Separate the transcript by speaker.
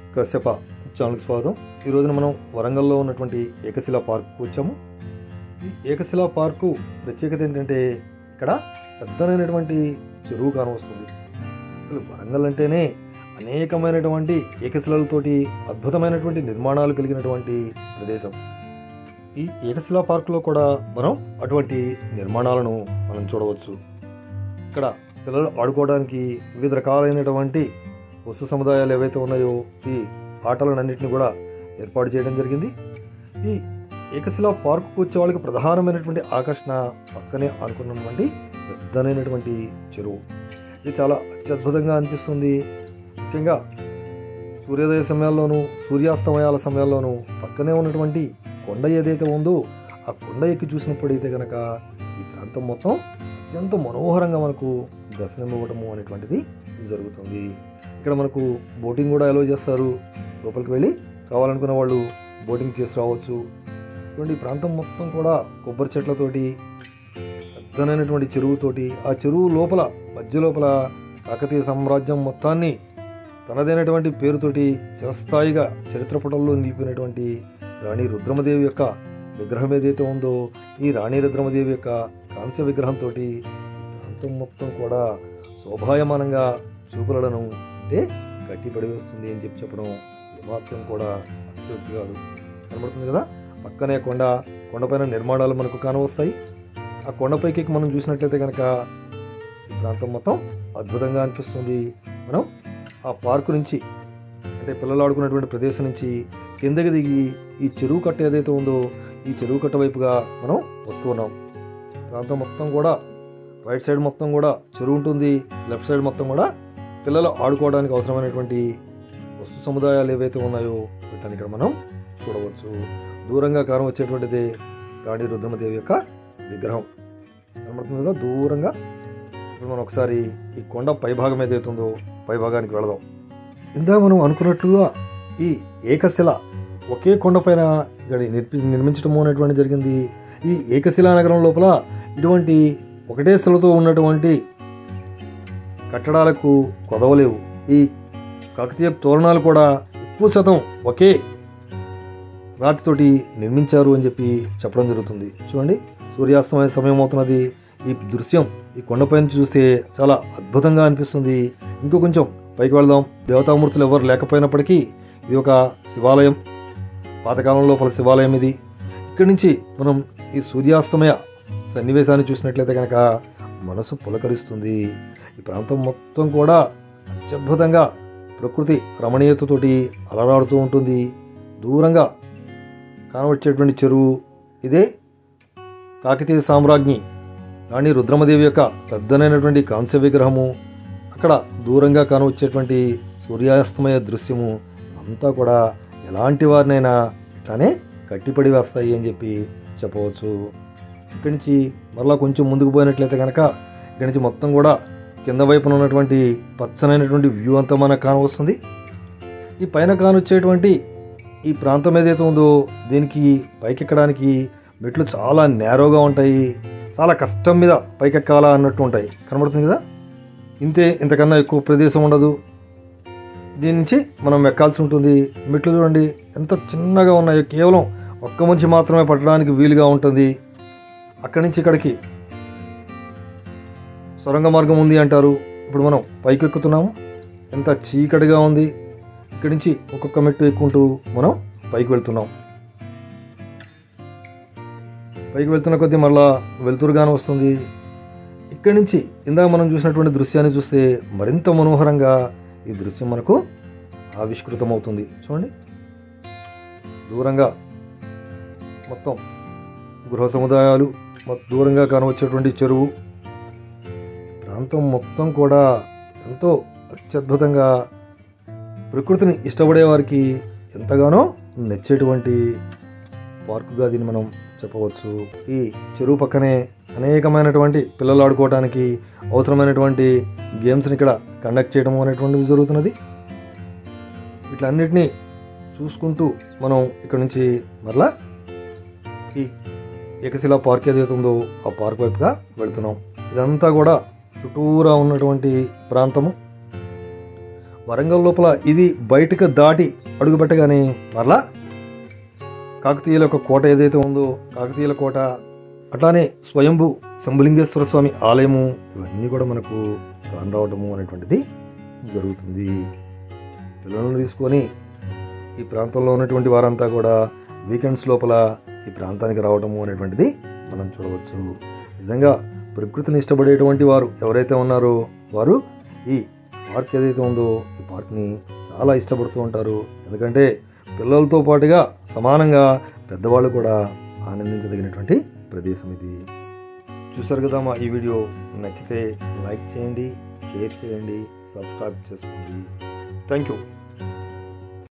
Speaker 1: కశ్యప ఛానల్కి స్వాగతం ఈ రోజున మనం వరంగల్లో ఉన్నటువంటి ఏకశిలా పార్క్కు వచ్చాము ఈ ఏకశిలా పార్కు ప్రత్యేకత ఏంటంటే ఇక్కడ పెద్దనైనటువంటి చెరువు కానవస్తుంది అసలు వరంగల్ అంటేనే అనేకమైనటువంటి ఏకశిలలతోటి అద్భుతమైనటువంటి నిర్మాణాలు కలిగినటువంటి ప్రదేశం ఈ ఏకశిలా పార్కులో కూడా మనం అటువంటి నిర్మాణాలను మనం చూడవచ్చు ఇక్కడ పిల్లలు ఆడుకోవడానికి వివిధ రకాలైనటువంటి వస్తు సముదాయాలు ఏవైతే ఉన్నాయో ఈ ఆటలన్నింటినీ కూడా ఏర్పాటు చేయడం జరిగింది ఈ ఏకశిలా పార్కుకు వచ్చే వాళ్ళకి ప్రధానమైనటువంటి ఆకర్షణ పక్కనే ఆనుకున్నటువంటి పెద్దనైనటువంటి చెరువు ఇది చాలా అత్యద్భుతంగా అనిపిస్తుంది ముఖ్యంగా సూర్యోదయ సమయాల్లోనూ సూర్యాస్తమయాల సమయాల్లోనూ పక్కనే ఉన్నటువంటి కొండ ఏదైతే ఉందో ఆ కొండ ఎక్కి చూసినప్పుడైతే కనుక ఈ ప్రాంతం మొత్తం అత్యంత మనోహరంగా మనకు దర్శనం ఇవ్వడము అనేటువంటిది జరుగుతుంది ఇక్కడ మనకు బోటింగ్ కూడా అలో చేస్తారు లోపలికి వెళ్ళి కావాలనుకున్న వాళ్ళు బోటింగ్ చేసి రావచ్చు ఇటువంటి ఈ ప్రాంతం మొత్తం కూడా కొబ్బరి చెట్లతోటి పెద్దనైనటువంటి చెరువుతోటి ఆ చెరువు లోపల మధ్య లోపల కాకతీయ సామ్రాజ్యం మొత్తాన్ని తనదైనటువంటి పేరుతోటి చిరస్థాయిగా చరిత్ర పుటల్లో నిలిపినటువంటి రాణి రుద్రమదేవి యొక్క విగ్రహం ఏదైతే ఉందో ఈ రాణి రుద్రమదేవి యొక్క కాంస్య విగ్రహంతో ప్రాంతం మొత్తం కూడా శోభాయమానంగా చూపులను అంటే గట్టి పడివేస్తుంది అని చెప్పి చెప్పడం ఏమాత్రం కూడా అతిశయోక్తి కాదు కనబడుతుంది కదా పక్కనే కొండ కొండపైన నిర్మాణాలు మనకు కానవస్తాయి ఆ కొండపైకి ఎక్కి మనం చూసినట్లయితే కనుక ఈ ప్రాంతం మొత్తం అద్భుతంగా అనిపిస్తుంది మనం ఆ పార్కు నుంచి అంటే పిల్లలు ఆడుకున్నటువంటి ప్రదేశం నుంచి కిందకి దిగి ఈ చెరువు కట్ట ఏదైతే ఉందో ఈ చెరువు కట్ట వైపుగా మనం వస్తూ ఉన్నాం ప్రాంతం మొత్తం కూడా రైట్ సైడ్ మొత్తం కూడా చెరువు ఉంటుంది లెఫ్ట్ సైడ్ మొత్తం కూడా పిల్లలు ఆడుకోవడానికి అవసరమైనటువంటి వస్తు సముదాయాలు ఏవైతే ఉన్నాయో వీటిని ఇక్కడ మనం చూడవచ్చు దూరంగా కారం వచ్చేటువంటిది రాణి రుద్రమదేవి యొక్క విగ్రహం కనబడుతుంది కదా దూరంగా ఇప్పుడు మనం ఒకసారి ఈ కొండ పైభాగం ఏదైతే ఉందో పైభాగానికి వెళదాం ఇందాక మనం అనుకున్నట్లుగా ఈ ఏకశిల ఒకే కొండపైన ఇక్కడ నిర్మి నిర్మించడము అనేటువంటి జరిగింది ఈ ఏకశిలా నగరం లోపల ఇటువంటి ఒకటే శిలతో ఉన్నటువంటి కట్టడాలకు కొదవలేవు ఈ కాకతీయ తోరణాలు కూడా ఎక్కువ శాతం ఒకే రాతితోటి నిర్మించారు అని చెప్పి చెప్పడం జరుగుతుంది చూడండి సూర్యాస్తమయ సమయం అవుతున్నది ఈ దృశ్యం ఈ కొండపై నుంచి చూస్తే చాలా అద్భుతంగా అనిపిస్తుంది ఇంకో కొంచెం పైకి వెళ్దాం దేవతామూర్తులు ఎవరు లేకపోయినప్పటికీ ఇది ఒక శివాలయం పాతకాలం లోపల శివాలయం ఇది ఇక్కడి నుంచి మనం ఈ సూర్యాస్తమయ సన్నివేశాన్ని చూసినట్లయితే కనుక మనసు పులకరిస్తుంది ఈ ప్రాంతం మొత్తం కూడా అత్యద్భుతంగా ప్రకృతి రమణీయతతోటి అలరాడుతూ ఉంటుంది దూరంగా కానవచ్చేటువంటి చెరువు ఇదే కాకతీయ సామ్రాజ్ఞి రాణి రుద్రమదేవి యొక్క పెద్దనైనటువంటి కాంస్య విగ్రహము అక్కడ దూరంగా కానవచ్చేటువంటి సూర్యాస్తమయ దృశ్యము అంతా కూడా ఎలాంటి వారినైనా ఇట్లానే కట్టిపడి వేస్తాయి అని చెప్పి చెప్పవచ్చు ఇక్కడి నుంచి మరలా కొంచెం ముందుకు పోయినట్లయితే కనుక ఇక్కడి నుంచి మొత్తం కూడా కింద వైపున ఉన్నటువంటి పచ్చనైనటువంటి వ్యూ అంతా మనకు కానవస్తుంది ఈ పైన కానొచ్చేటువంటి ఈ ప్రాంతం ఏదైతే ఉందో దీనికి పైకెక్కడానికి మెట్లు చాలా నేరోగా ఉంటాయి చాలా కష్టం మీద పైకెక్కాలా అన్నట్టు ఉంటాయి కనబడుతుంది కదా ఇంతే ఇంతకన్నా ఎక్కువ ప్రదేశం ఉండదు దీని నుంచి మనం ఎక్కాల్సి ఉంటుంది మెట్లు చూడండి ఎంత చిన్నగా ఉన్నాయో కేవలం ఒక్క మనిషి మాత్రమే పట్టడానికి వీలుగా ఉంటుంది అక్కడి నుంచి ఇక్కడికి సొరంగ మార్గం ఉంది అంటారు ఇప్పుడు మనం పైకి ఎక్కుతున్నాము ఎంత చీకటిగా ఉంది ఇక్కడి నుంచి ఒక్కొక్క మెట్టు ఎక్కుంటూ మనం పైకి వెళ్తున్నాం పైకి వెళ్తున్న కొద్దీ మళ్ళా వెలుతురుగానే వస్తుంది ఇక్కడి నుంచి ఇందాక మనం చూసినటువంటి దృశ్యాన్ని చూస్తే మరింత మనోహరంగా ఈ దృశ్యం మనకు ఆవిష్కృతమవుతుంది చూడండి దూరంగా మొత్తం గృహ సముదాయాలు మొ- దూరంగా కానవచ్చేటువంటి చెరువు ప్రాంతం మొత్తం కూడా ఎంతో అత్యద్భుతంగా ప్రకృతిని ఇష్టపడే వారికి ఎంతగానో నచ్చేటువంటి పార్కుగా దీన్ని మనం చెప్పవచ్చు ఈ చెరువు పక్కనే అనేకమైనటువంటి పిల్లలు ఆడుకోవడానికి అవసరమైనటువంటి గేమ్స్ని ఇక్కడ కండక్ట్ చేయడం అనేటువంటిది జరుగుతున్నది వీటిలన్నిటినీ చూసుకుంటూ మనం ఇక్కడ నుంచి మరలా ఈ ఏకశిలా పార్క్ ఏదైతే ఉందో ఆ పార్క్ వైపుగా వెళ్తున్నాం ఇదంతా కూడా చుట్టూరా ఉన్నటువంటి ప్రాంతము వరంగల్ లోపల ఇది బయటకు దాటి అడుగుపెట్టగానే మరలా కాకతీయుల యొక్క కోట ఏదైతే ఉందో కాకతీయుల కోట అట్లానే స్వయంభు శంభులింగేశ్వర స్వామి ఆలయము ఇవన్నీ కూడా మనకు కానరావటము అనేటువంటిది జరుగుతుంది పిల్లలను తీసుకొని ఈ ప్రాంతంలో ఉన్నటువంటి వారంతా కూడా వీకెండ్స్ లోపల ఈ ప్రాంతానికి రావడము అనేటువంటిది మనం చూడవచ్చు నిజంగా ప్రకృతిని ఇష్టపడేటువంటి వారు ఎవరైతే ఉన్నారో వారు ఈ పార్క్ ఏదైతే ఉందో ఈ పార్క్ని చాలా ఇష్టపడుతూ ఉంటారు ఎందుకంటే పిల్లలతో పాటుగా సమానంగా పెద్దవాళ్ళు కూడా ఆనందించదగినటువంటి ప్రదేశం ఇది చూసారు కదా మా ఈ వీడియో నచ్చితే లైక్ చేయండి షేర్ చేయండి సబ్స్క్రైబ్ చేసుకోండి థ్యాంక్ యూ